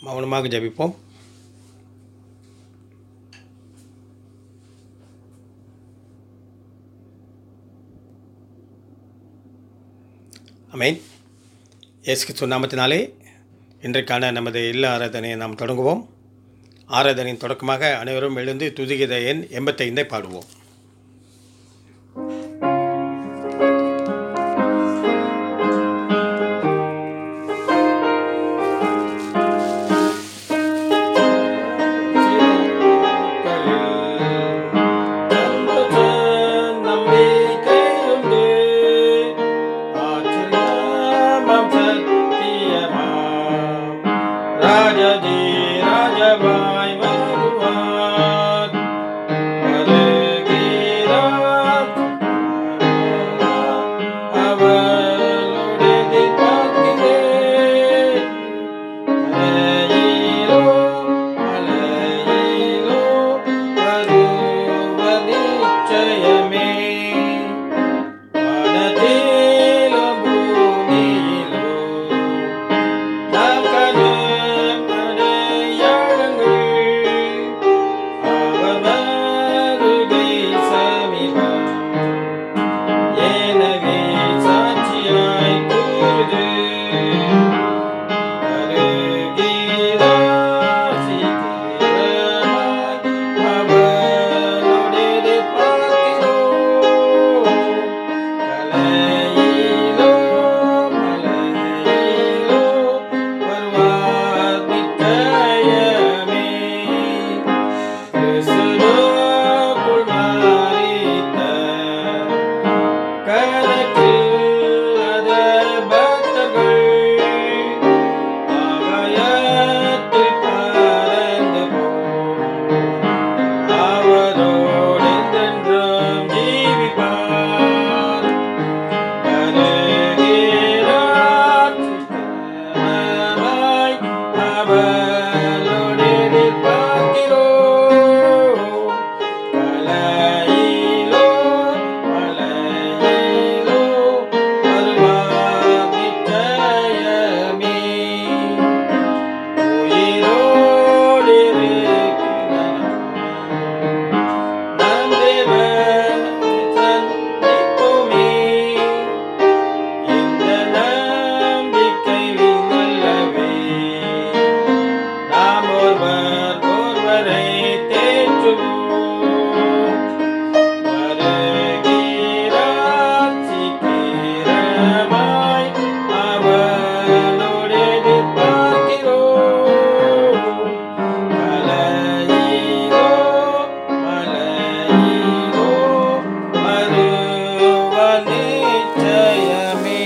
மௌனமாக ஜெபிப்போம் அமேன் இயேசு கிறிஸ்துவ நாமத்தினாலே இன்றைக்கான நமது இல்ல ஆராதனையை நாம் தொடங்குவோம் ஆராதனையின் தொடக்கமாக அனைவரும் எழுந்து துதிகித எண் எண்பத்தைந்தை பாடுவோம் ராஜதி ராஜபாய் வருவார் வருகிறார் அவளுடைய பார்க்கிறேன் அலையிலோ அலையிலோ வருவர் நிச்சயமே வானத்திலும் பூமியிலோ நாம் காணும் அடையாளங்கள் அவர் வருகை சமீபம் எனவே சாட்சியாய் கூறுது வருகிறார் சீக்கிரமாய் அவருடைய பார்க்கிறோம் கலையிலோ மலையிலோ வருவார் நிச்சயமே கிறிஸ்துவுக்குள் மரித்த கணக்கில்லாத பக்தர்கள் ஆகாயத்தில் பறந்து போம் அவரோடு என்றென்றும் ஜீவிப்பார் வருகிறார் சித்தமாய் அவளோடு பார்க்கிறோம் கலையிலோ மலையிலோ வருவார் நிச்சயமே உயிரோடு இருக்கிறார் நம் தேவனை சந்திப்போமே. இந்த நம்பிக்கை நல்லவே. நாம் ஒருவர் ஒருவரை தேற்றுவோம். வருகிறார் சீக்கிரமாய் அவளோடு பார்க்கிறோம் மலையிலோ மலையிலோ வருவார் நிச்சயமே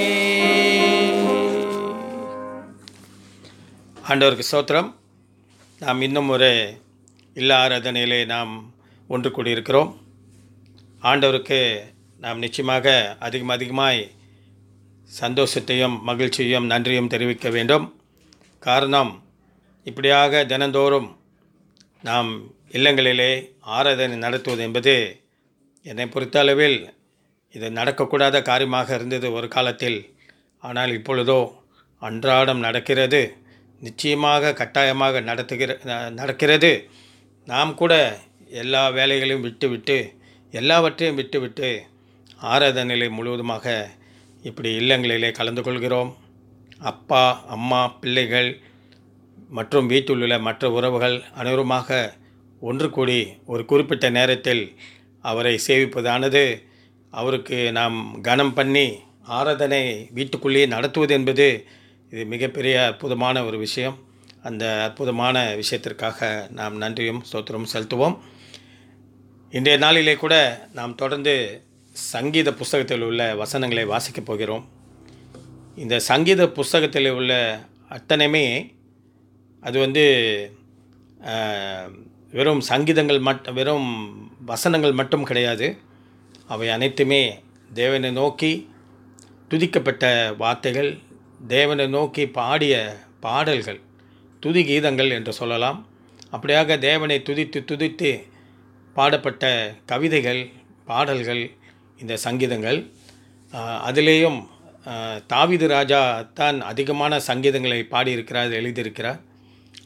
ஆண்டவருக்கு ஸ்தோத்திரம் நாம் இன்னும் ஒரு இல்ல ஆராதனையிலே நாம் ஒன்று கூடியிருக்கிறோம் ஆண்டவருக்கு நாம் நிச்சயமாக அதிகம் அதிகமாய் சந்தோஷத்தையும் மகிழ்ச்சியும் நன்றியும் தெரிவிக்க வேண்டும் காரணம் இப்படியாக தினந்தோறும் நாம் இல்லங்களிலே ஆராதனை நடத்துவது என்பது என்னை பொறுத்தளவில் இது நடக்கக்கூடாத காரியமாக இருந்தது ஒரு காலத்தில் ஆனால் இப்பொழுதோ அன்றாடம் நடக்கிறது நிச்சயமாக கட்டாயமாக நடத்துகிற ந- நடக்கிறது நாம் கூட எல்லா வேலைகளையும் விட்டுவிட்டு எல்லாவற்றையும் விட்டுவிட்டு ஆராதனையிலே முழுவதுமாக இப்படி இல்லங்களிலே கலந்து கொள்கிறோம் அப்பா அம்மா பிள்ளைகள் மற்றும் வீட்டில் உள்ள மற்ற உறவுகள் அனைவருமாக ஒன்று கூடி ஒரு குறிப்பிட்ட நேரத்தில் அவரை சேவிப்பதானது அவருக்கு நாம் கனம் பண்ணி ஆராதனை வீட்டுக்குள்ளேயே நடத்துவது என்பது இது மிகப்பெரிய அற்புதமான ஒரு விஷயம் அந்த அற்புதமான விஷயத்திற்காக நாம் நன்றியும் ஸ்தோத்திரமும் செலுத்துவோம் இன்றைய நாளிலே கூட நாம் தொடர்ந்து சங்கீத புஸ்தகத்தில் உள்ள வசனங்களை வாசிக்கப் போகிறோம் இந்த சங்கீத புஸ்தகத்தில் உள்ள அத்தனையுமே அது வந்து ஆஹ், வெறும் சங்கீதங்கள் மட் வெறும் வசனங்கள் மட்டும் கிடையாது அவை அனைத்துமே தேவனை நோக்கி துதிக்கப்பட்ட வார்த்தைகள் தேவனை நோக்கி பாடிய பாடல்கள் துதி கீதங்கள் என்று சொல்லலாம் அப்படியாக தேவனை துதித்து துதித்து பாடப்பட்ட கவிதைகள் பாடல்கள் இந்த சங்கீதங்கள் ஆஹ், அதிலேயும் ஆஹ், தாவீது ராஜா தான் அதிகமான சங்கீதங்களை பாடியிருக்கிறார் எழுதியிருக்கிறார்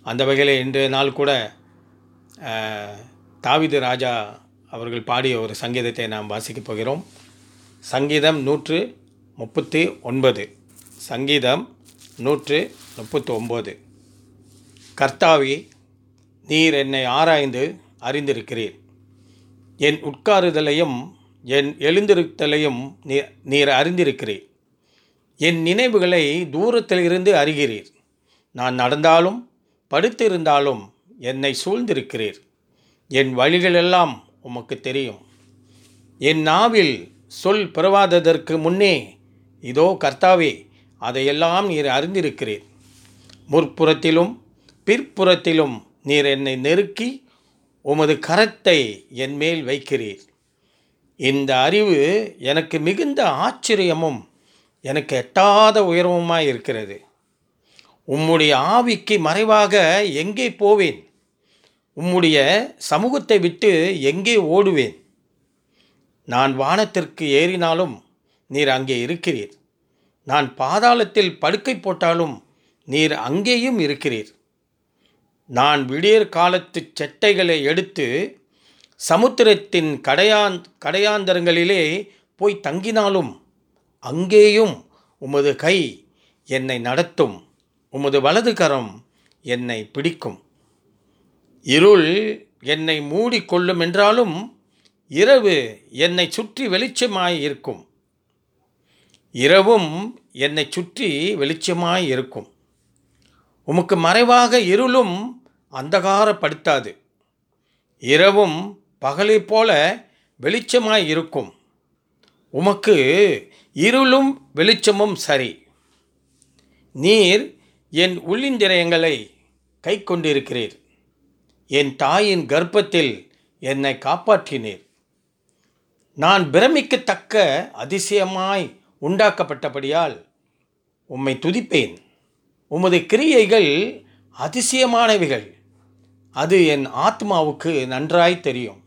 அந்த வகையில் இன்றைய நாள் கூட அஹ், தாவீது ராஜா அவர்கள் பாடிய ஒரு சங்கீதத்தை நாம் வாசிக்கப் போகிறோம் சங்கீதம் நூற்று முப்பத்தி ஒன்பது சங்கீதம் நூற்று முப்பத்தி ஒம்பது கர்த்தாவே நீர் என்னை ஆராய்ந்து அறிந்திருக்கிறீர் என் உட்காருதலையும் என் எழுந்திருத்தலையும் நீ- நீர் அறிந்திருக்கிறீர் என் நினைவுகளை தூரத்தில் இருந்து அறிகிறீர் நான் நடந்தாலும் படுத்திருந்தாலும் என்னை சூழ்ந்திருக்கிறீர் என் வழிகளெல்லாம் உமக்கு தெரியும் என் நாவில் சொல் பிறவாததற்கு முன்னே இதோ கர்த்தாவே அதையெல்லாம் நீர் அறிந்திருக்கிறீர் முற்புறத்திலும் பிற்புறத்திலும் நீர் என்னை நெருக்கி உமது கரத்தை என் மேல் வைக்கிறீர் இந்த அறிவு எனக்கு மிகுந்த ஆச்சரியமும் எனக்கு எட்டாத உயர்வுமாய் இருக்கிறது உம்முடைய ஆவிக்கு மறைவாக எங்கே போவேன் உம்முடைய சமூகத்தை விட்டு எங்கே ஓடுவேன் நான் வானத்திற்கு ஏறினாலும் நீர் அங்கே இருக்கிறீர் நான் பாதாளத்தில் படுக்கை போட்டாலும் நீர் அங்கேயும் இருக்கிறீர் நான் விடியற் காலத்து செட்டைகளை எடுத்து சமுத்திரத்தின் கடையாந் கடையாந்தரங்களிலே போய் தங்கினாலும் அங்கேயும் உமது கை என்னை நடத்தும் உமது வலது கரம் என்னை பிடிக்கும் இருள் என்னை மூடிக்கொள்ளும் என்றாலும் இரவு என்னை சுற்றி வெளிச்சமாய் இருக்கும் இரவும் என்னை சுற்றி வெளிச்சமாய் இருக்கும் உமக்கு மறைவாக இருளும் அந்தகாரப்படுத்தாது இரவும் பகலைப் போல வெளிச்சமாய் இருக்கும் உமக்கு இருளும் வெளிச்சமும் சரி நீர் என் உள்ளிந்திரியங்களை கை கொண்டிருக்கிறீர் என் தாயின் கர்ப்பத்தில் என்னை காப்பாற்றினீர் நான் பிரமிக்கத்தக்க அதிசயமாய் உண்டாக்கப்பட்டபடியால் உம்மை துதிப்பேன் உமது கிரியைகள் அதிசயமானவைகள் அது என் ஆத்மாவுக்கு நன்றாய் தெரியும்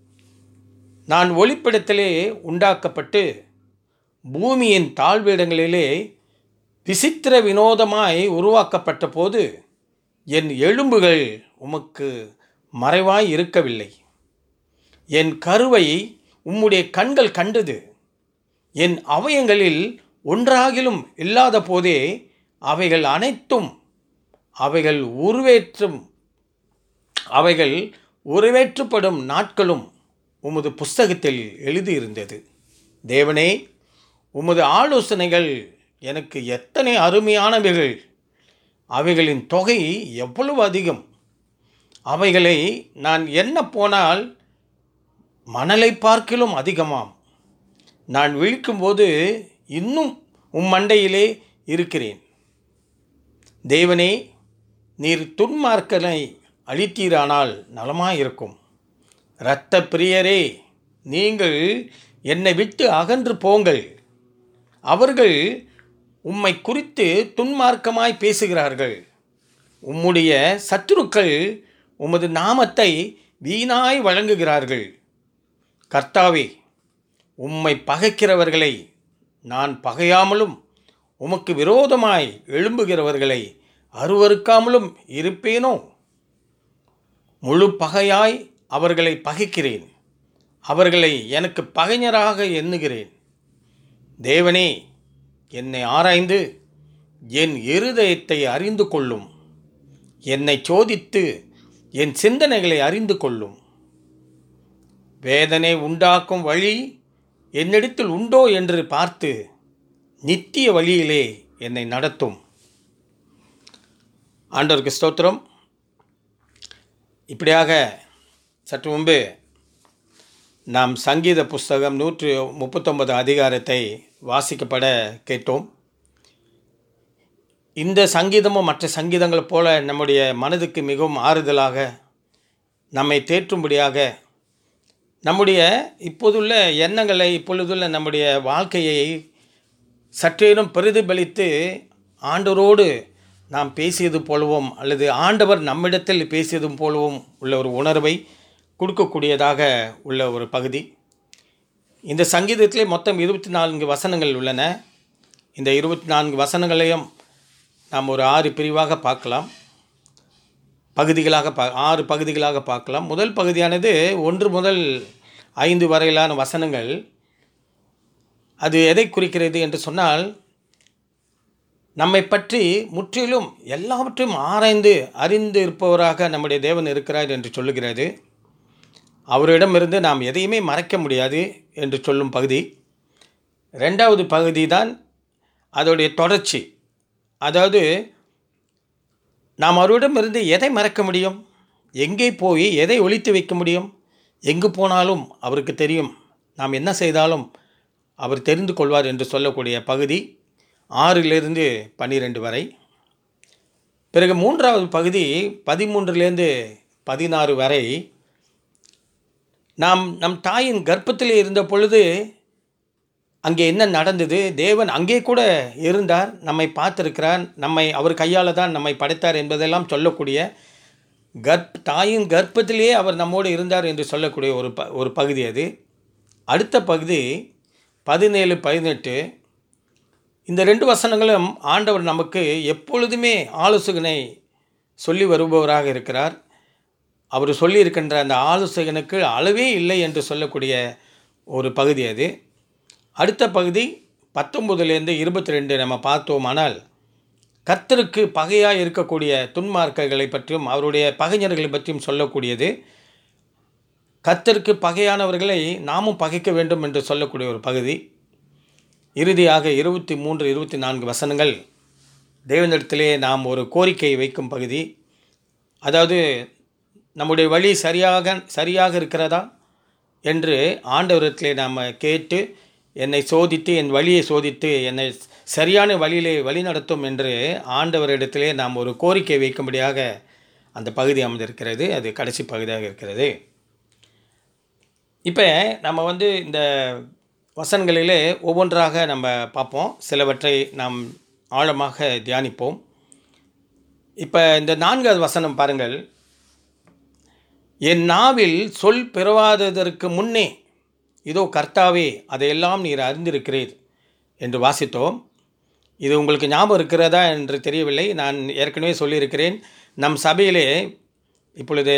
நான் ஒளிப்பிடத்திலே உண்டாக்கப்பட்டு பூமியின் தாழ்விடங்களிலே விசித்திர வினோதமாய் உருவாக்கப்பட்ட போது என் எலும்புகள் உமக்கு மறைவாய் இருக்கவில்லை என் கருவை உம்முடைய கண்கள் கண்டது என் அவயங்களில் ஒன்றாகிலும் இல்லாத போதே அவைகள் அனைத்தும் அவைகள் உருவேற்றும் அவைகள் உருவேற்றப்படும் நாட்களும் உமது புஸ்தகத்தில் எழுதியிருந்தது தேவனே உமது ஆலோசனைகள் எனக்கு எத்தனை அருமையானவைகள் அவைகளின் தொகை எவ்வளவு அதிகம் அவைகளை நான் என்ன போனால் மணலை பார்க்கிலும் அதிகமாம் நான் விழிக்கும்போது இன்னும் உம் மண்டையிலே இருக்கிறேன் தேவனே நீர் துன்மார்க்கனை அழித்தீரானால் நலமாயிருக்கும் இரத்த பிரியரே நீங்கள் என்னை விட்டு அகன்று போங்கள் அவர்கள் உம்மை குறித்து துன்மார்க்கமாய் பேசுகிறார்கள் உம்முடைய சத்துருக்கள் உமது நாமத்தை வீணாய் வழங்குகிறார்கள் கர்த்தாவே உம்மை பகைக்கிறவர்களை நான் பகையாமலும் உமக்கு விரோதமாய் எழும்புகிறவர்களை அருவருக்காமலும் இருப்பேனோ முழு பகையாய் அவர்களை பகைக்கிறேன் அவர்களை எனக்கு பகைஞராக எண்ணுகிறேன் தேவனே என்னை ஆராய்ந்து என் இருதயத்தை அறிந்து கொள்ளும் என்னை சோதித்து என் சிந்தனைகளை அறிந்து கொள்ளும் வேதனை உண்டாக்கும் வழி என்னிடத்தில் உண்டோ என்று பார்த்து நித்திய வழியிலே என்னை நடத்தும் ஆண்டவருக்கு ஸ்தோத்திரம் இப்படியாக சற்று முன்பு நாம் சங்கீத புஸ்தகம் நூற்று முப்பத்தொன்பது அதிகாரத்தை வாசிக்கப்பட கேட்டோம் இந்த சங்கீதமும் மற்ற சங்கீதங்களைப் போல நம்முடைய மனதுக்கு மிகவும் ஆறுதலாக நம்மை தேற்றும்படியாக நம்முடைய இப்போதுள்ள எண்ணங்களை இப்பொழுதுள்ள நம்முடைய வாழ்க்கையை சற்றேனும் பிரதிபலித்து ஆண்டவரோடு நாம் பேசியது போலவும் அல்லது ஆண்டவர் நம்மிடத்தில் பேசியது போலவும் உள்ள ஒரு உணர்வை கொடுக்கக்கூடியதாக உள்ள ஒரு பகுதி இந்த சங்கீதத்திலே மொத்தம் இருபத்தி நான்கு வசனங்கள் உள்ளன இந்த இருபத்தி நான்கு வசனங்களையும் நாம் ஒரு ஆறு பிரிவாக பார்க்கலாம் பகுதிகளாக பா ஆறு பகுதிகளாக பார்க்கலாம் முதல் பகுதியானது ஒன்று முதல் ஐந்து வரையிலான வசனங்கள் அது எதை குறிக்கிறது என்று சொன்னால் நம்மை பற்றி முற்றிலும் எல்லாவற்றையும் ஆராய்ந்து அறிந்து இருப்பவராக நம்முடைய தேவன் இருக்கிறார் என்று சொல்லுகிறது அவரிடமிருந்து நாம் எதையுமே மறைக்க முடியாது என்று சொல்லும் பகுதி ரெண்டாவது பகுதி தான் அதோடைய தொடர்ச்சி அதாவது நாம் அவரிடமிருந்து எதை மறக்க முடியும் எங்கே போய் எதை ஒழித்து வைக்க முடியும் எங்கு போனாலும் அவருக்கு தெரியும் நாம் என்ன செய்தாலும் அவர் தெரிந்து கொள்வார் என்று சொல்லக்கூடிய பகுதி ஆறிலிருந்து பன்னிரெண்டு வரை பிறகு மூன்றாவது பகுதி பதிமூன்றிலிருந்து பதினாறு வரை நாம் நம் தாயின் கர்ப்பத்தில் இருந்த பொழுது அங்கே என்ன நடந்தது தேவன் அங்கே கூட இருந்தார் நம்மை பார்த்திருக்கிறார் நம்மை அவர் கையால் தான் நம்மை படைத்தார் என்பதெல்லாம் சொல்லக்கூடிய கர்ப் தாயின் கர்ப்பத்திலேயே அவர் நம்மோடு இருந்தார் என்று சொல்லக்கூடிய ஒரு ப ஒரு பகுதி அது அடுத்த பகுதி பதினேழு பதினெட்டு இந்த ரெண்டு வசனங்களும் ஆண்டவர் நமக்கு எப்பொழுதுமே ஆலோசனை சொல்லி வருபவராக இருக்கிறார் அவர் சொல்லியிருக்கின்ற அந்த ஆலோசகனுக்கு அளவே இல்லை என்று சொல்லக்கூடிய ஒரு பகுதி அது அடுத்த பகுதி பத்தொம்பதுலேருந்து இருபத்தி ரெண்டு நம்ம பார்த்தோமானால் கர்த்தருக்கு பகையாக இருக்கக்கூடிய துன்மார்க்கர்களை பற்றியும் அவருடைய பகைஞர்களை பற்றியும் சொல்லக்கூடியது கர்த்தருக்கு பகையானவர்களை நாமும் பகைக்க வேண்டும் என்று சொல்லக்கூடிய ஒரு பகுதி இறுதியாக இருபத்தி மூன்று இருபத்தி நான்கு வசனங்கள் தேவனிடத்திலே நாம் ஒரு கோரிக்கை வைக்கும் பகுதி அதாவது நம்முடைய வழி சரியாக சரியாக இருக்கிறதா என்று ஆண்டவரத்திலே நாம் கேட்டு என்னை சோதித்து என் வழியை சோதித்து என்னை சரியான வழியிலே வழி நடத்தும் என்று ஆண்டவரிடத்திலே நாம் ஒரு கோரிக்கை வைக்கும்படியாக அந்த பகுதி அமைந்திருக்கிறது அது கடைசி பகுதியாக இருக்கிறது இப்போ நம்ம வந்து இந்த வசனங்களிலே ஒவ்வொன்றாக நம்ம பார்ப்போம் சிலவற்றை நாம் ஆழமாக தியானிப்போம் இப்போ இந்த நான்காவது வசனம் பாருங்கள் என் நாவில் சொல் பிறவாததற்கு முன்னே இதோ கர்த்தாவே அதையெல்லாம் நீர் அறிந்திருக்கிறீர் என்று வாசித்தோம் இது உங்களுக்கு ஞாபகம் இருக்கிறதா என்று தெரியவில்லை நான் ஏற்கனவே சொல்லியிருக்கிறேன் நம் சபையிலே இப்பொழுது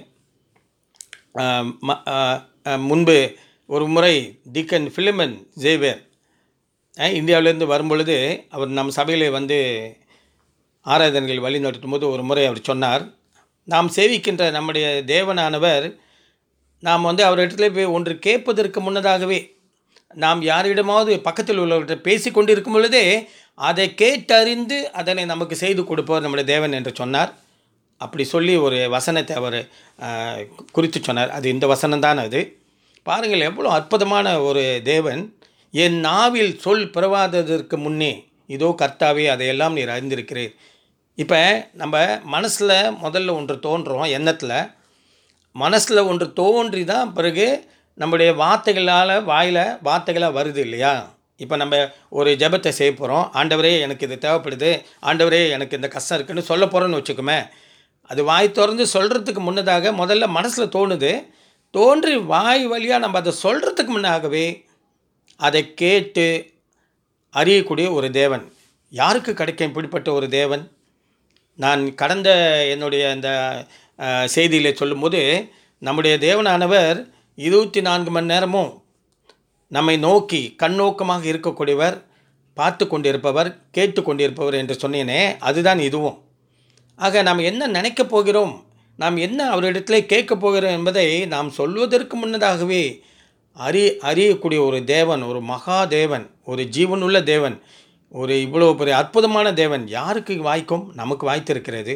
ஆஹ், ம- ஆஹ், ஆஹ், முன்பு ஒரு முறை டிக்கன் ஃபிலிமன் ஜேவியர் அஹ், இந்தியாவிலேருந்து வரும்பொழுது அவர் நம் சபையிலே வந்து ஆராதனைகள் வழி நடத்தும் போது ஒரு முறை அவர் சொன்னார் நாம் சேவிக்கின்ற நம்முடைய தேவனானவர் நாம் வந்து அவரிடத்துல போய் ஒன்று கேட்பதற்கு முன்னதாகவே நாம் யாரிடமாவது பக்கத்தில் உள்ளவர்கிட்ட பேசி கொண்டிருக்கும் பொழுதே அதை கேட்டறிந்து அதனை நமக்கு செய்து கொடுப்பவர் நம்முடைய தேவன் என்று சொன்னார் அப்படி சொல்லி ஒரு வசனத்தை அவர் ஆஹ், குறித்து சொன்னார் அது இந்த வசனம்தான் அது பாருங்கள் எவ்வளோ அற்புதமான ஒரு தேவன் என் நாவில் சொல் பிறவாததற்கு முன்னே இதோ கர்த்தாவே அதையெல்லாம் நீர் அறிந்திருக்கிறீர் இப்போ நம்ம மனசில் முதல்ல ஒன்று தோன்றும் எண்ணத்தில் மனசில் ஒன்று தோன்றி தான் பிறகு நம்முடைய வார்த்தைகளால் வாயில் வார்த்தைகளாக வருது இல்லையா இப்போ நம்ம ஒரு ஜெபத்தை செய்ய போகிறோம் ஆண்டவரே எனக்கு இது தேவைப்படுது ஆண்டவரே எனக்கு இந்த கஷ்டம் இருக்குன்னு சொல்ல போகிறோன்னு வச்சுக்கோமே அது வாய் திறந்து சொல்கிறதுக்கு முன்னதாக முதல்ல மனசில் தோணுது தோன்றி வாய் வழியாக நம்ம அதை சொல்கிறதுக்கு முன்னாகவே அதை கேட்டு அறியக்கூடிய ஒரு தேவன் யாருக்கு கிடைக்கும் இப்படிப்பட்ட ஒரு தேவன் நான் கடந்த என்னுடைய அந்த அஹ், செய்தியிலே சொல்லும்போது நம்முடைய தேவனானவர் இருபத்தி நான்கு மணி நேரமும் நம்மை நோக்கி கண்ணோக்கமாக இருக்கக்கூடியவர் பார்த்து கொண்டிருப்பவர் கேட்டு கொண்டிருப்பவர் என்று சொன்னேனே அதுதான் இதுவும் ஆக நாம் என்ன நினைக்கப் போகிறோம் நாம் என்ன அவரிடத்திலே கேட்கப் போகிறோம் என்பதை நாம் சொல்வதற்கு முன்னதாகவே அறி அறியக்கூடிய ஒரு தேவன் ஒரு மகா தேவன் ஒரு ஜீவனுள்ள தேவன் ஒரு இவ்வளோ பெரிய அற்புதமான தேவன் யாருக்கு வாய்க்கும் நமக்கு வாய்த்திருக்கிறது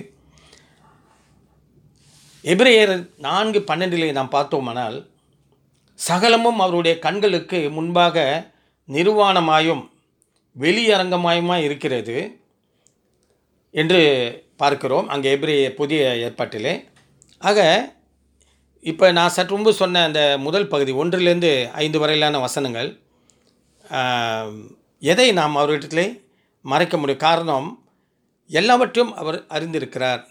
எபிரேயர் நான்கு பன்னெண்டிலே நாம் பார்த்தோமானால் சகலமும் அவருடைய கண்களுக்கு முன்பாக நிர்வாணமாயும் வெளியரங்கமாயுமாய் இருக்கிறது என்று பார்க்கிறோம் அங்கே எபிரேய புதிய ஏற்பாட்டிலே ஆக இப்போ நான் சற்று முன்பு சொன்ன அந்த முதல் பகுதி ஒன்றிலிருந்து ஐந்து வரையிலான வசனங்கள் ஆம், எதை நாம் அவரிடத்திலே மறைக்க முடியும் காரணம் எல்லாவற்றையும் அவர் அறிந்திருக்கிறார்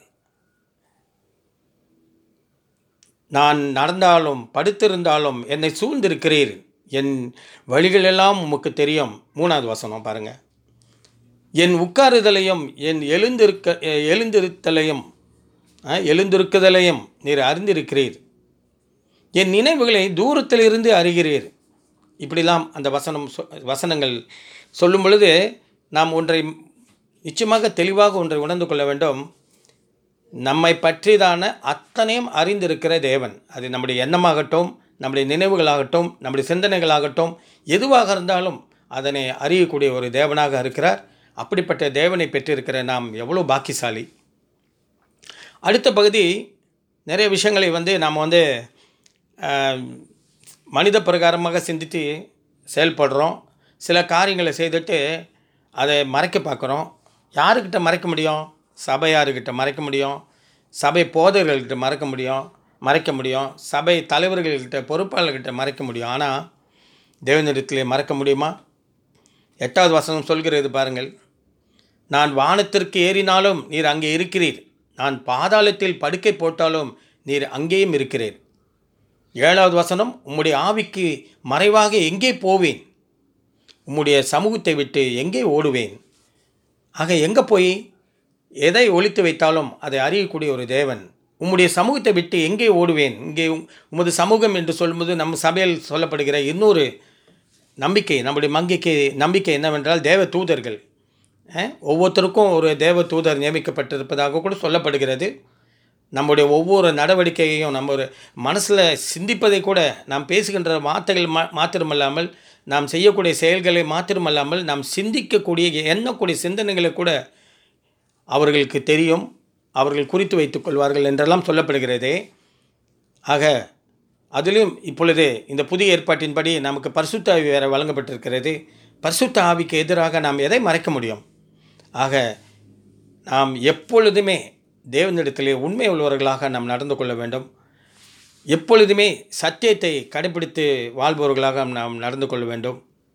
நான் நடந்தாலும் படுத்திருந்தாலும் என்னை சூழ்ந்திருக்கிறீர் என் வழிகளெல்லாம் உமக்கு தெரியும் மூணாவது வசனம் பாருங்கள் என் உட்காருதலையும் என் எழுந்திருக்க எழுந்திருத்தலையும் அஹ், எழுந்திருக்குதலையும் நீர் அறிந்திருக்கிறீர் என் நினைவுகளை தூரத்திலிருந்து அறிகிறீர் இப்படிலாம் அந்த வசனம் சொ- வசனங்கள் சொல்லும் பொழுது நாம் ஒன்றை நிச்சயமாக தெளிவாக ஒன்றை உணர்ந்து கொள்ள வேண்டும் நம்மை பற்றிதான அத்தனையும் அறிந்திருக்கிற தேவன் அது நம்முடைய எண்ணமாகட்டும் நம்முடைய நினைவுகளாகட்டும் நம்முடைய சிந்தனைகளாகட்டும் எதுவாக இருந்தாலும் அதனை அறியக்கூடிய ஒரு தேவனாக இருக்கிறார் அப்படிப்பட்ட தேவனை பெற்றிருக்கிற நாம் எவ்வளோ பாக்கியசாலி அடுத்த பகுதி நிறைய விஷயங்களை வந்து நாம் வந்து ஆஹ், மனித பிரகாரமாக சிந்தித்து செயல்படுறோம் சில காரியங்களை செய்துட்டு அதை மறைக்க பார்க்குறோம் யாருக்கிட்ட மறைக்க முடியும் சபையாருக்கிட்ட மறைக்க முடியும் சபை போதகர்கள்கிட்ட மறைக்க முடியும் மறைக்க முடியும் சபை தலைவர்கள்கிட்ட பொறுப்பாளர்கிட்ட மறைக்க முடியும் ஆனால் தேவனிடத்திலே மறக்க முடியுமா எட்டாவது வசனம் சொல்கிறது பாருங்கள் நான் வானத்திற்கு ஏறினாலும் நீர் அங்கே இருக்கிறீர் நான் பாதாளத்தில் படுக்கை போட்டாலும் நீர் அங்கேயும் இருக்கிறீர் ஏழாவது வசனம் உம்முடைய ஆவிக்கு மறைவாக எங்கே போவேன் உம்முடைய சமூகத்தை விட்டு எங்கே ஓடுவேன் ஆக எங்கே போய் எதை ஒழித்து வைத்தாலும் அதை அறியக்கூடிய ஒரு தேவன் உம்முடைய சமூகத்தை விட்டு எங்கே ஓடுவேன் இங்கே உம்- உமது சமூகம் என்று சொல்லும்போது நம்ம சபையில் சொல்லப்படுகிற இன்னொரு நம்பிக்கை நம்முடைய மங்கிக்கை நம்பிக்கை என்னவென்றால் தேவ தூதர்கள் அஹ், ஒவ்வொருத்தருக்கும் ஒரு தேவ தூதர் நியமிக்கப்பட்டிருப்பதாக கூட சொல்லப்படுகிறது நம்முடைய ஒவ்வொரு நடவடிக்கையையும் நம்ம ஒரு மனசில் சிந்திப்பதை கூட நாம் பேசுகின்ற வார்த்தைகள் மா மாத்திரமல்லாமல் நாம் செய்யக்கூடிய செயல்களை மாத்திரமல்லாமல் நாம் சிந்திக்கக்கூடிய எண்ணக்கூடிய சிந்தனைகளை கூட அவர்களுக்கு தெரியும் அவர்கள் குறித்து வைத்துக் கொள்வார்கள் என்றெல்லாம் சொல்லப்படுகிறதே ஆக அதிலும் இப்பொழுது இந்த புதிய ஏற்பாட்டின்படி நமக்கு பரிசுத்த ஆவி வேறு வழங்கப்பட்டிருக்கிறது பரிசுத்த ஆவிக்கு எதிராக நாம் எதை மறைக்க முடியும் ஆக நாம் எப்பொழுதுமே தேவனிடத்திலே உண்மை உள்ளவர்களாக நாம் நடந்து கொள்ள வேண்டும் எப்பொழுதுமே சத்தியத்தை கடைபிடித்து வாழ்பவர்களாக நாம் நடந்து கொள்ள வேண்டும்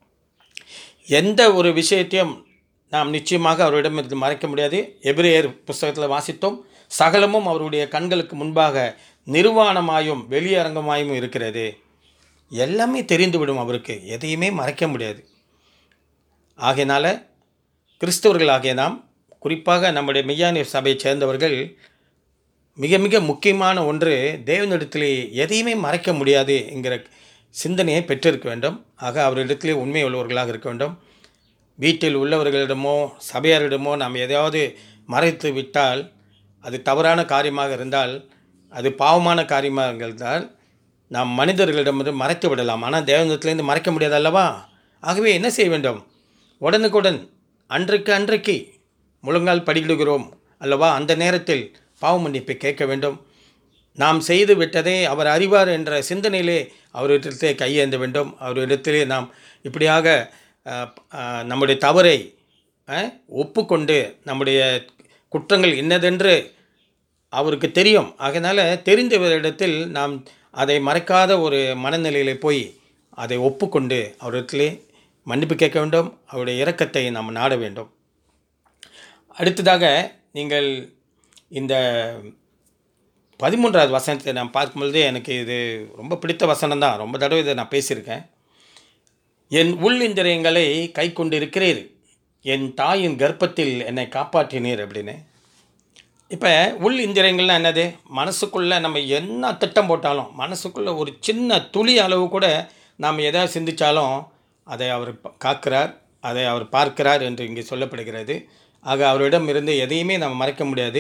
எந்த ஒரு விஷயத்தையும் நாம் நிச்சயமாக அவரிடமிருந்து மறைக்க முடியாது எபிரேயர் புஸ்தகத்தில் வாசித்தோம் சகலமும் அவருடைய கண்களுக்கு முன்பாக நிர்வாணமாயும் வெளியரங்கமாயும் இருக்கிறது எல்லாமே தெரிந்துவிடும் அவருக்கு எதையுமே மறைக்க முடியாது ஆகையினால கிறிஸ்தவர்களாகிய நாம் குறிப்பாக நம்முடைய மெய்யான சபையை சேர்ந்தவர்கள் மிக மிக முக்கியமான ஒன்று தேவனிடத்திலே எதையுமே மறைக்க முடியாது என்கிற சிந்தனையை பெற்றிருக்க வேண்டும் ஆக அவரிடத்திலே உண்மை உள்ளவர்களாக இருக்க வேண்டும் வீட்டில் உள்ளவர்களிடமோ சபையாரிடமோ நாம் எதையாவது மறைத்து விட்டால் அது தவறான காரியமாக இருந்தால் அது பாவமான காரியமாக இருந்தால் நாம் மனிதர்களிடமிருந்து மறைத்து விடலாம் ஆனால் தேவனிடத்திலேருந்து மறைக்க முடியாது அல்லவா ஆகவே என்ன செய்ய வேண்டும் உடனுக்குடன் அன்றைக்கு அன்றைக்கு முழங்கால் படியிடுகிறோம் அல்லவா அந்த நேரத்தில் பாவ மன்னிப்பை கேட்க வேண்டும் நாம் செய்து விட்டதை அவர் அறிவார் என்ற சிந்தனையிலே அவரிடத்திலே கையேந்த வேண்டும் அவரிடத்திலே நாம் இப்படியாக அஹ், அஹ், நம்முடைய தவறை அஹ், ஒப்புக்கொண்டு நம்முடைய குற்றங்கள் இன்னதென்று அவருக்கு தெரியும் ஆகையினால தெரிந்தவரிடத்தில் நாம் அதை மறைக்காத ஒரு மனநிலையில் போய் அதை ஒப்புக்கொண்டு அவரிடத்திலே மன்னிப்பு கேட்க வேண்டும் அவருடைய இரக்கத்தை நாம் நாட வேண்டும் அடுத்ததாக நீங்கள் இந்த பதிமூன்றாவது வசனத்தை நான் பார்க்கும்பொழுதே எனக்கு இது ரொம்ப பிடித்த வசனம் தான் ரொம்ப தடவை இதை நான் பேசியிருக்கேன் என் உள் இந்திரியங்களை கை கொண்டிருக்கிறீர் என் தாயின் கர்ப்பத்தில் என்னை காப்பாற்றினீர் அப்படின்னு இப்போ உள் இந்திரியங்கள்லாம் என்னது மனசுக்குள்ளே நம்ம என்ன திட்டம் போட்டாலும் மனசுக்குள்ளே ஒரு சின்ன துளி அளவு கூட நாம் எதாவது சிந்தித்தாலும் அதை அவர் ப- காக்கிறார் அதை அவர் பார்க்கிறார் என்று இங்கே சொல்லப்படுகிறது ஆக அவரிடம் இருந்து எதையுமே நம்ம மறைக்க முடியாது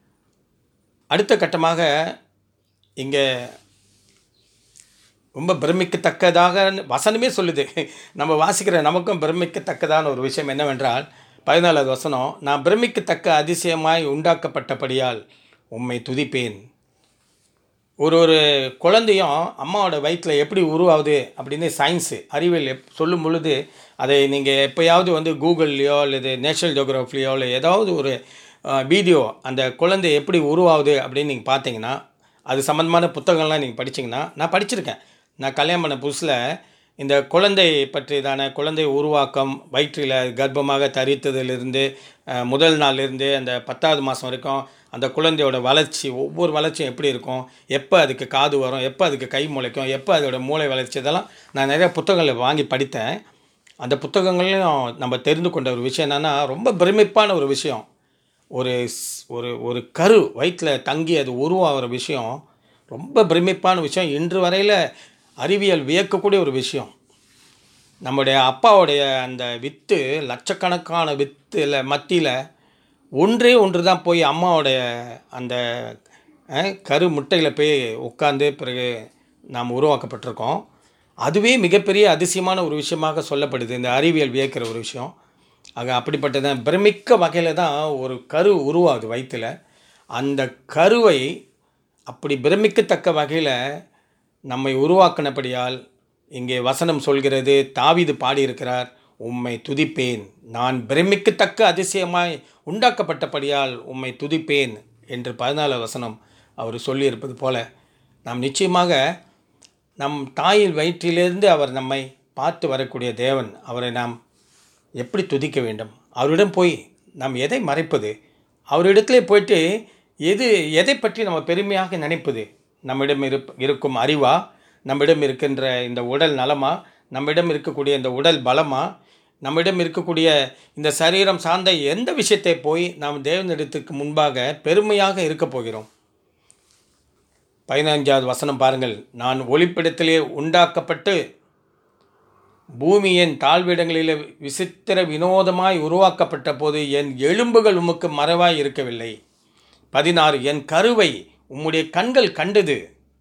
அடுத்த கட்டமாக இங்கே ரொம்ப பிரமிக்கத்தக்கதாக வசனமே சொல்லுது நம்ம வாசிக்கிற நமக்கும் பிரமிக்கத்தக்கதான ஒரு விஷயம் என்னவென்றால் பதினாலாவது வசனம் நான் பிரமிக்கத்தக்க அதிசயமாய் உண்டாக்கப்பட்டபடியால் உம்மை துதிப்பேன் ஒரு ஒரு குழந்தையும் அம்மாவோட வயிற்றில் எப்படி உருவாகுது அப்படின்னு சயின்ஸு அறிவியல் எப் சொல்லும் பொழுது அதை நீங்கள் எப்போயாவது வந்து கூகுள்லையோ அல்லது நேஷனல் ஜியோகிராஃபிலையோ இல்லை ஏதாவது ஒரு வீடியோ அந்த குழந்தை எப்படி உருவாகுது அப்படின்னு நீங்கள் பார்த்தீங்கன்னா அது சம்மந்தமான புத்தகங்கள்லாம் நீங்கள் படிச்சீங்கன்னா நான் படிச்சிருக்கேன் நான் கல்யாணம் பண்ண புதுசில் இந்த குழந்தை பற்றியதான குழந்தை உருவாக்கம் வயிற்றில் கர்ப்பமாக தரித்ததிலிருந்து அஹ், முதல் நாள்லேருந்து அந்த பத்தாவது மாதம் வரைக்கும் அந்த குழந்தையோட வளர்ச்சி ஒவ்வொரு வளர்ச்சியும் எப்படி இருக்கும் எப்போ அதுக்கு காது வரும் எப்போ அதுக்கு கை முளைக்கும் எப்போ அதோட மூளை வளர்ச்சி இதெல்லாம் நான் நிறைய புத்தகங்களை வாங்கி படித்தேன் அந்த புத்தகங்களையும் நம்ம தெரிந்து கொண்ட ஒரு விஷயம் என்னென்னா ரொம்ப பிரமிப்பான ஒரு விஷயம் ஒரு ஸ்- ஒரு ஒரு கரு வயிற்றில் தங்கி அது உருவாகிற விஷயம் ரொம்ப பிரமிப்பான விஷயம் இன்று வரையில் அறிவியல் வியக்கக்கூடிய ஒரு விஷயம் நம்முடைய அப்பாவுடைய அந்த வித்து லட்சக்கணக்கான வித்துல மத்தியில் ஒன்றே ஒன்று தான் போய் அம்மாவுடைய அந்த அஹ், கரு முட்டையில் போய் உட்காந்து பிறகு நாம் உருவாக்கப்பட்டிருக்கோம் அதுவே மிகப்பெரிய அதிசயமான ஒரு விஷயமாக சொல்லப்படுது இந்த அறிவியல் வியக்கிற ஒரு விஷயம் ஆக அப்படிப்பட்டத பிரமிக்க வகையில் தான் ஒரு கரு உருவாகுது வயிற்றில் அந்த கருவை அப்படி பிரமிக்கத்தக்க வகையில் நம்மை உருவாக்கினபடியால் இங்கே வசனம் சொல்கிறது தாவீது பாடியிருக்கிறார் உம்மை துதிப்பேன் நான் பிரமிக்கத்தக்க அதிசயமாய் உண்டாக்கப்பட்டபடியால் உம்மை துதிப்பேன் என்று பதினாலு வசனம் அவர் சொல்லியிருப்பது போல நாம் நிச்சயமாக நம் தாயின் வயிற்றிலிருந்து அவர் நம்மை பார்த்து வரக்கூடிய தேவன் அவரை நாம் எப்படி துதிக்க வேண்டும் அவரிடம் போய் நாம் எதை மறைப்பது அவரிடத்திலே போயிட்டு எது எதை பற்றி நம்ம பெருமையாக நினைப்பது நம்மிடம் இருப் இருக்கும் அறிவா நம்மிடம் இருக்கின்ற இந்த உடல் நலமா நம்மிடம் இருக்கக்கூடிய இந்த உடல் பலமா நம்மிடம் இருக்கக்கூடிய இந்த சரீரம் சார்ந்த எந்த விஷயத்தை போய் நாம் தேவனிடத்துக்கு முன்பாக பெருமையாக இருக்கப் போகிறோம் பதினஞ்சாவது வசனம் பாருங்கள் நான் ஒளிப்பிடத்திலே உண்டாக்கப்பட்டு பூமியின் தாழ்விடங்களிலே விசித்திர வினோதமாய் உருவாக்கப்பட்ட போது என் எலும்புகள் உமக்கு மறைவாய் இருக்கவில்லை பதினாறு என் கருவை உம்முடைய கண்கள் கண்டது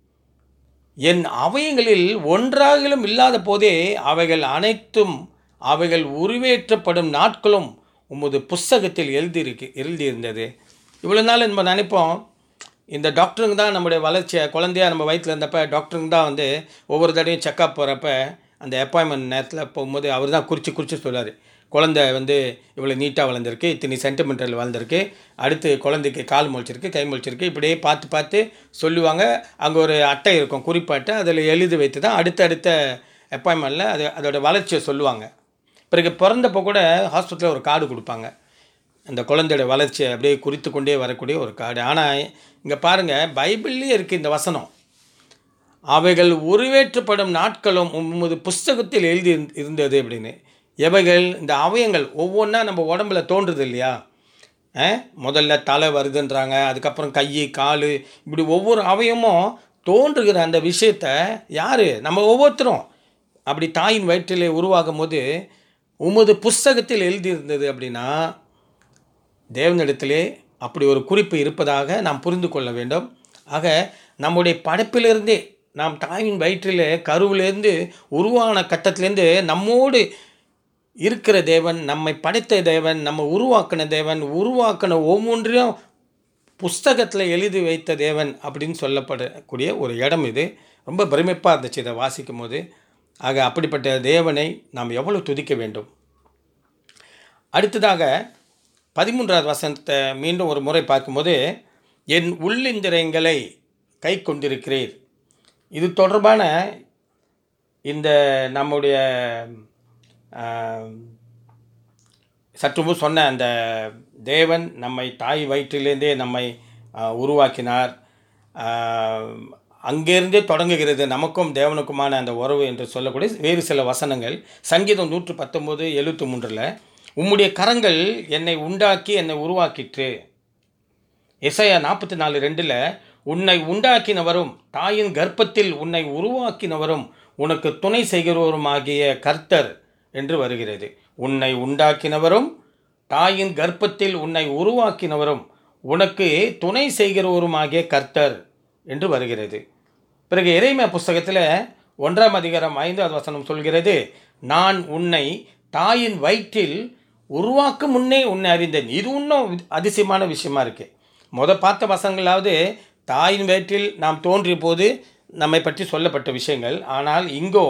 என் அவயங்களில் ஒன்றாகிலும் இல்லாத போதே அவைகள் அனைத்தும் அவைகள் உருவேற்றப்படும் நாட்களும் உமது புஸ்தகத்தில் எழுதியிருக்கு எழுதியிருந்தது இவ்வளோ நாள் நம்ம நினைப்போம் இந்த டாக்டருங்க தான் நம்முடைய வளர்ச்சியை குழந்தையா நம்ம வயிற்றில் இருந்தப்ப டாக்டருங்க தான் வந்து ஒவ்வொரு தடவையும் செக்கப் போகிறப்ப அந்த அப்பாயின்மெண்ட் நேரத்தில் போகும்போது அவர் தான் குறித்து குறித்து சொல்றாரு குழந்தை வந்து இவ்வளோ நீட்டாக வளர்ந்துருக்கு இத்தனை சென்டிமீட்டரில் வளர்ந்துருக்கு அடுத்து குழந்தைக்கு கால் முளைச்சிருக்கு கை முளைச்சிருக்கு இப்படியே பார்த்து பார்த்து சொல்லுவாங்க அங்கே ஒரு அட்டை இருக்கும் குறிப்பு அட்டை அதில் எழுதி வைத்து தான் அடுத்தடுத்த அப்பாயின்மெண்ட்டில் அது அதோட வளர்ச்சியை சொல்லுவாங்க பிறகு பிறந்தப்போ கூட ஹாஸ்பிட்டலில் ஒரு கார்டு கொடுப்பாங்க அந்த குழந்தையோட வளர்ச்சியை அப்படியே குறித்து கொண்டே வரக்கூடிய ஒரு கார்டு ஆனால் இங்கே பாருங்கள் பைபிள்லேயே இருக்குது இந்த வசனம் அவைகள் உருவேற்றப்படும் நாட்களும் உமது புஸ்தகத்தில் எழுதி இருந்- இருந்தது அப்படின்னு எவைகள் இந்த அவயங்கள் ஒவ்வொன்றா நம்ம உடம்புல தோன்றுது இல்லையா அஹ், முதல்ல தலை வருதுன்றாங்க அதுக்கப்புறம் கை கால் இப்படி ஒவ்வொரு அவயமும் தோன்றுகிற அந்த விஷயத்த யார் நம்ம ஒவ்வொருத்தரும் அப்படி தாயின் வயிற்றிலே உருவாகும் போது உமது புஸ்தகத்தில் எழுதியிருந்தது அப்படின்னா தேவனிடத்திலே அப்படி ஒரு குறிப்பு இருப்பதாக நாம் புரிந்து கொள்ள வேண்டும் ஆக நம்முடைய படைப்பிலிருந்தே நாம் தாயின் வயிற்றிலே கருவிலேருந்து உருவான கட்டத்திலேருந்து நம்மோடு இருக்கிற தேவன் நம்மை படைத்த தேவன் நம்ம உருவாக்கின தேவன் உருவாக்கின ஒவ்வொன்றையும் புஸ்தகத்தில் எழுதி வைத்த தேவன் அப்படின்னு சொல்லப்படக்கூடிய ஒரு இடம் இது ரொம்ப பிரமிப்பாக இருந்துச்சு இதை வாசிக்கும் போது ஆக அப்படிப்பட்ட தேவனை நாம் எவ்வளவு துதிக்க வேண்டும் அடுத்ததாக பதிமூன்றாவது வசனத்தை மீண்டும் ஒரு முறை பார்க்கும்போது என் உள்ளிந்திரங்களை கை கொண்டிருக்கிறீர் இது தொடர்பான இந்த நம்முடைய ஆம், சற்று முன் சொன்ன அந்த தேவன் நம்மை தாய் வயிற்றிலேருந்தே நம்மை ஆ, உருவாக்கினார் ஆம், அங்கேருந்தே தொடங்குகிறது நமக்கும் தேவனுக்குமான அந்த உறவு என்று சொல்லக்கூடிய வேறு சில வசனங்கள் சங்கீதம் நூற்று பத்தொம்போது எழுபத்தி மூன்றில் உம்முடைய கரங்கள் என்னை உண்டாக்கி என்னை உருவாக்கிற்று எசையா நாற்பத்தி நாலு ரெண்டில் உன்னை உண்டாக்கினவரும் தாயின் கர்ப்பத்தில் உன்னை உருவாக்கினவரும் உனக்கு துணை செய்கிறவருமாகிய கர்த்தர் என்று வருகிறது உன்னை உண்டாக்கினவரும் தாயின் கர்ப்பத்தில் உன்னை உருவாக்கினவரும் உனக்கு துணை செய்கிறவருமாகிய கர்த்தர் என்று வருகிறது பிறகு இறைமையா புஸ்தகத்தில் ஒன்றாம் அதிகாரம் ஐந்தாவது வசனம் சொல்கிறது நான் உன்னை தாயின் வயிற்றில் உருவாக்கும் முன்னே உன்னை அறிந்தேன் இது இன்னும் அதிசயமான விஷயமா இருக்கு முத பார்த்த வசனங்களாவது தாயின் வயிற்றில் நாம் தோன்றிய போது நம்மை பற்றி சொல்லப்பட்ட விஷயங்கள் ஆனால் இங்கோ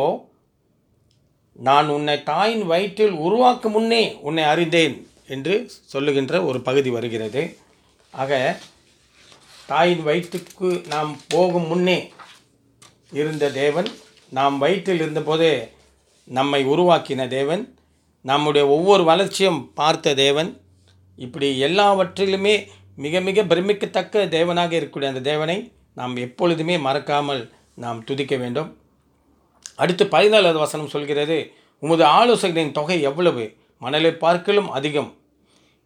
நான் உன்னை தாயின் வயிற்றில் உருவாக்கும் முன்னே உன்னை அறிந்தேன் என்று சொல்லுகின்ற ஒரு பகுதி வருகிறது ஆக தாயின் வயிற்றுக்கு நாம் போகும் முன்னே இருந்த தேவன் நாம் வயிற்றில் இருந்தபோதே நம்மை உருவாக்கின தேவன் நம்முடைய ஒவ்வொரு வளர்ச்சியும் பார்த்த தேவன் இப்படி எல்லாவற்றிலுமே மிக மிக பிரமிக்கத்தக்க தேவனாக இருக்கக்கூடிய அந்த தேவனை நாம் எப்பொழுதுமே மறக்காமல் நாம் துதிக்க வேண்டும் அடுத்து பதினாலாவது வசனம் சொல்கிறது உமது ஆலோசனையின் தொகை எவ்வளவு மணலை பார்க்கலும் அதிகம்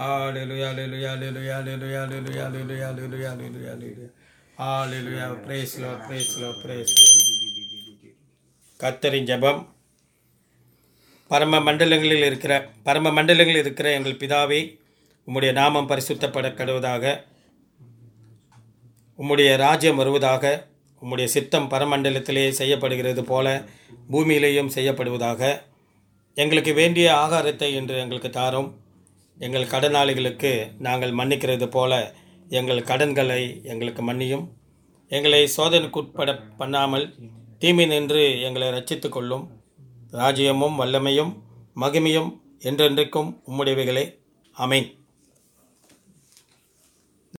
Hallelujah, hallelujah, hallelujah, hallelujah, hallelujah, hallelujah, hallelujah, hallelujah, hallelujah. Hallelujah. Praise Lord, praise Lord, praise Lord. கர்த்தரின் ஜெபம் பரம மண்டலங்களில் இருக்கிற பரம மண்டலங்களில் இருக்கிற எங்கள் பிதாவே உம்முடைய நாமம் பரிசுத்தப்பட கடுவதாக உம்முடைய ராஜ்யம் வருவதாக உம்முடைய சித்தம் பரமண்டலத்திலே செய்யப்படுகிறது போல பூமியிலேயும் செய்யப்படுவதாக எங்களுக்கு வேண்டிய ஆகாரத்தை இன்று எங்களுக்கு தாரும் எங்கள் கடனாளிகளுக்கு நாங்கள் மன்னிக்கிறது போல எங்கள் கடன்களை எங்களுக்கு மன்னியும் எங்களை சோதனைக்குட்பட பண்ணாமல் தீமை நின்று எங்களை ரட்சித்துக் கொள்ளும் ராஜ்யமும் வல்லமையும் மகிமையும் என்றென்றைக்கும் உம்முடையவைகளே அமேன்